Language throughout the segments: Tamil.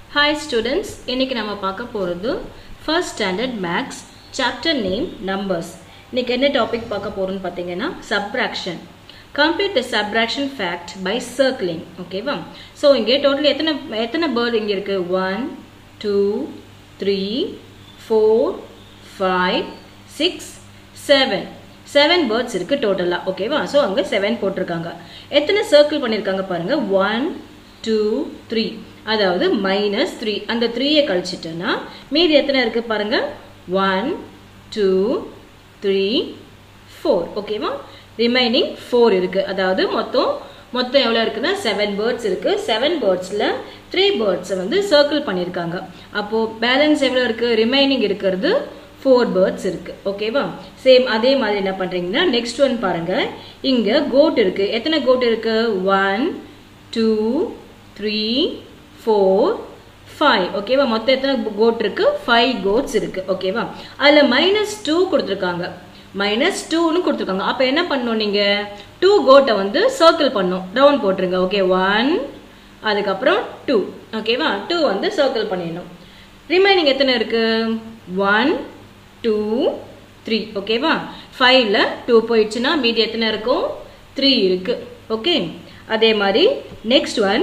ஹாய் ஸ்டூடெண்ட்ஸ் இன்னைக்கு நம்ம பார்க்க போகிறது first standard maths chapter name numbers இன்னைக்கு என்ன டாபிக் பார்க்க போகிறோம்னு பார்த்தீங்கன்னா subtraction complete the subtraction fact by circling ஓகேவா ஸோ இங்கே டோட்டல் எத்தனை எத்தனை பேர்டு இங்கே இருக்குது one two three four five six seven seven birds இருக்கு டோட்டலாக ஓகேவா ஸோ அங்கே செவன் போட்டிருக்காங்க எத்தனை சர்க்கிள் பண்ணியிருக்காங்க பாருங்க ஒன் டூ த்ரீ அதாவது மைனஸ் த்ரீ அந்த த்ரீயை கழிச்சிட்டோன்னா மீதி எத்தனை இருக்கு பாருங்க ஒன் டூ த்ரீ ஃபோர் ஓகேவா ரிமைனிங் ஃபோர் இருக்கு அதாவது மொத்தம் மொத்தம் எவ்வளோ இருக்குன்னா செவன் பேர்ட்ஸ் இருக்கு செவன் பேர்ட்ஸில் த்ரீ பேர்ட்ஸை வந்து சர்க்கிள் பண்ணியிருக்காங்க அப்போது பேலன்ஸ் எவ்வளோ இருக்கு ரிமைனிங் இருக்கிறது ஃபோர் பேர்ட்ஸ் இருக்கு ஓகேவா சேம் அதே மாதிரி என்ன பண்றீங்கன்னா நெக்ஸ்ட் ஒன் பாருங்க இங்க கோட் இருக்கு எத்தனை கோட் இருக்கு one two three four five ஓகேவா மொத்தம் எத்தனை கோட் இருக்கு ஃபைவ் கோட்ஸ் இருக்கு ஓகேவா அதுல மைனஸ் டூ கொடுத்துருக்காங்க மைனஸ் டூன்னு கொடுத்துருக்காங்க அப்போ என்ன பண்ணணும் நீங்க டூ கோட்டை வந்து சர்க்கிள் பண்ணும் ரவுண்ட் போட்டுருங்க ஓகே ஒன் அதுக்கப்புறம் டூ ஓகேவா டூ வந்து சர்க்கிள் பண்ணிடணும் ரிமைனிங் எத்தனை இருக்கு ஒன் டூ த்ரீ ஓகேவா ஃபைவ்ல டூ போயிடுச்சுன்னா மீதி எத்தனை இருக்கும் த்ரீ இருக்கு ஓகே அதே மாதிரி நெக்ஸ்ட் ஒன்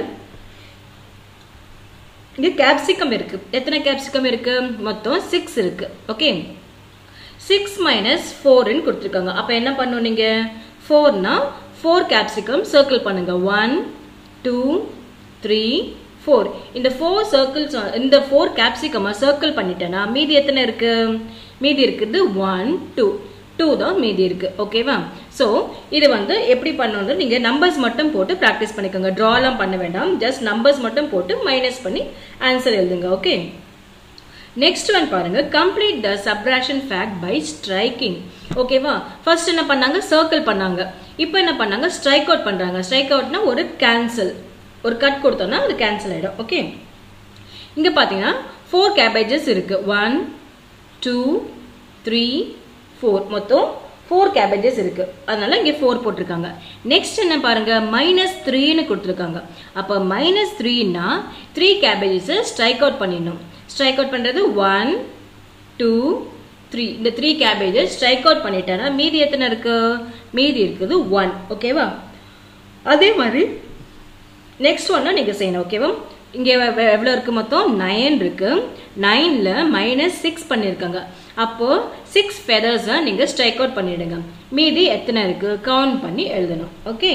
இங்க கேப்சிகம் இருக்கு எத்தனை கேப்சிகம் இருக்கு மொத்தம் சிக்ஸ் இருக்கு ஓகே சிக்ஸ் மைனஸ் ஃபோர்னு கொடுத்துருக்காங்க அப்போ என்ன பண்ணும் நீங்க ஃபோர்னா ஃபோர் கேப்சிகம் சர்க்கிள் பண்ணுங்க ஒன் டூ த்ரீ ஃபோர் இந்த ஃபோர் சர்க்கிள்ஸ் இந்த ஃபோர் கேப்சிகமா சர்க்கிள் பண்ணிட்டேன்னா மீதி எத்தனை இருக்கு மீதி இருக்குது ஒன் டூ டூ தான் மீதி இருக்கு ஓகேவா ஸோ இது வந்து எப்படி பண்ணணும் நீங்க நம்பர்ஸ் மட்டும் போட்டு ப்ராக்டிஸ் பண்ணிக்கோங்க ட்ராலாம் பண்ண வேண்டாம் ஜஸ்ட் நம்பர்ஸ் மட்டும் போட்டு மைனஸ் பண்ணி ஆன்சர் எழுதுங்க ஓகே நெக்ஸ்ட் ஒன் பாருங்க complete the subtraction fact by striking ஓகேவா ஃபர்ஸ்ட் என்ன பண்ணாங்க சர்க்கிள் பண்ணாங்க இப்போ என்ன பண்ணாங்க ஸ்ட்ரைக் அவுட் பண்றாங்க ஸ்ட்ரைக் அவுட்னா ஒரு கேன்சல் ஒரு கட் கொடுத்தோம்னா அது கேன்சல் ஆகிடும் ஓகே இங்கே பார்த்தீங்கன்னா ஃபோர் கேபேஜஸ் இருக்கு ஒன் டூ த்ரீ ஃபோர் மொத்தம் ஃபோர் கேபேஜஸ் இருக்கு அதனால இங்கே ஃபோர் போட்டிருக்காங்க நெக்ஸ்ட் என்ன பாருங்க மைனஸ் த்ரீன்னு கொடுத்துருக்காங்க அப்போ மைனஸ் த்ரீனா த்ரீ கேபேஜஸை ஸ்ட்ரைக் அவுட் பண்ணிடணும் ஸ்ட்ரைக் அவுட் பண்ணுறது ஒன் டூ த்ரீ இந்த த்ரீ கேபேஜஸ் ஸ்ட்ரைக் அவுட் பண்ணிட்டேன்னா மீதி எத்தனை இருக்கு மீதி இருக்குது ஒன் ஓகேவா அதே மாதிரி நெக்ஸ்ட் ஒன்னு நீங்க செய்யணும் ஓகேவா இங்க எவ்வளவு இருக்கு மொத்தம் நைன் இருக்கு நைன்ல மைனஸ் சிக்ஸ் பண்ணிருக்காங்க அப்போ சிக்ஸ் ஃபெதர்ஸை நீங்க ஸ்ட்ரைக் அவுட் பண்ணிடுங்க மீதி எத்தனை இருக்கு கவுண்ட் பண்ணி எழுதணும் okay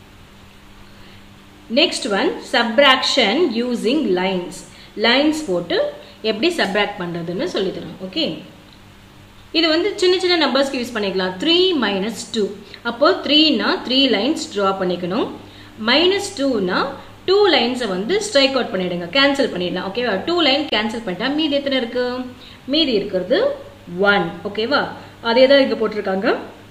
next one subtraction using lines lines போட்டு எப்படி சப்ராக்ட் பண்றதுன்னு சொல்லித்தரோம் ஓகே இது வந்து சின்ன சின்ன நம்பர்ஸ்க்கு யூஸ் பண்ணிக்கலாம் த்ரீ மைனஸ் டூ அப்போ த்ரீனா த்ரீ லைன்ஸ் ட்ரா பண்ணிக்கணும் மைனஸ் டூனா டூ லைன்ஸை வந்து ஸ்ட்ரைக் அவுட் பண்ணிடுங்க கேன்சல் பண்ணிடலாம் ஓகேவா டூ லைன் கேன்சல் பண்ணிட்டா மீதி எத்தனை இருக்கு மீதி இருக்கிறது ஒன் ஓகேவா அதே தான் இங்கே போட்டிருக்காங்க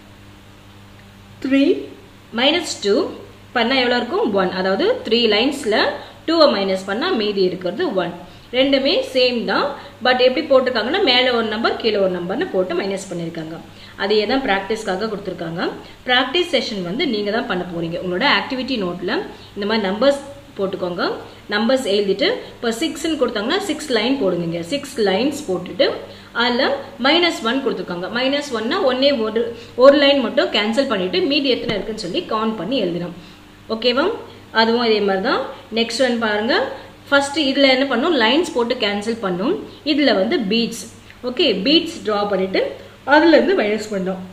த்ரீ மைனஸ் டூ பண்ணால் எவ்வளோ இருக்கும் ஒன் அதாவது த்ரீ லைன்ஸில் டூவை மைனஸ் பண்ணால் மீதி இருக்கிறது ஒன் ரெண்டுமே சேம் தான் பட் எப்படி போட்டிருக்காங்கன்னா மேலே ஒரு நம்பர் கீழே ஒரு நம்பர்னு போட்டு மைனஸ் பண்ணியிருக்காங்க அதையே தான் ப்ராக்டிஸ்க்காக கொடுத்துருக்காங்க ப்ராக்டிஸ் செஷன் வந்து நீங்கள் தான் பண்ண போகிறீங்க உங்களோட ஆக்டிவிட்டி நோட்டில் இந்த மாதிரி நம்பர்ஸ் போட்டுக்கோங்க நம்பர்ஸ் எழுதிட்டு இப்போ சிக்ஸ்ன்னு கொடுத்தாங்கன்னா சிக்ஸ் லைன் போடுங்க சிக்ஸ் லைன்ஸ் போட்டுட்டு அதில் மைனஸ் ஒன் கொடுத்துருக்காங்க மைனஸ் ஒன்னா ஒன்னே ஒரு ஒரு லைன் மட்டும் கேன்சல் பண்ணிட்டு மீதி எத்தனை இருக்குன்னு சொல்லி கவுண்ட் பண்ணி எழுதணும் ஓகேவா அதுவும் அதே மாதிரி தான் நெக்ஸ்ட் ஒன் பாருங்க ஃபர்ஸ்ட் இதில் என்ன பண்ணும் லைன்ஸ் போட்டு கேன்சல் பண்ணும் இதில் வந்து பீட்ஸ் ஓகே பீட்ஸ் ட்ரா பண்ணிட்டு அதுலேருந்து மைனஸ் பண்ணோம்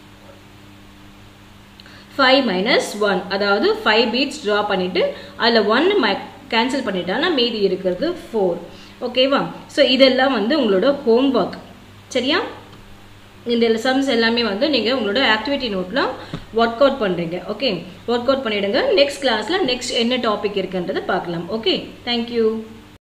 ஃபைவ் மைனஸ் ஒன் அதாவது ஃபைவ் பீட்ஸ் ட்ரா பண்ணிட்டு அதில் ஒன் கேன்சல் பண்ணிட்டானா மீதி இருக்கிறது ஃபோர் ஓகேவா ஸோ இதெல்லாம் வந்து உங்களோட ஹோம் ஒர்க் சரியா இந்த சம்ஸ் எல்லாமே வந்து நீங்கள் உங்களோட ஆக்டிவிட்டி நோட்டில் ஒர்க் அவுட் பண்ணுறீங்க ஓகே ஒர்க் அவுட் பண்ணிவிடுங்க நெக்ஸ்ட் கிளாஸில் நெக்ஸ்ட் என்ன டாபிக் இருக்குன்றதை பார்க்கலாம் ஓகே தேங்க்யூ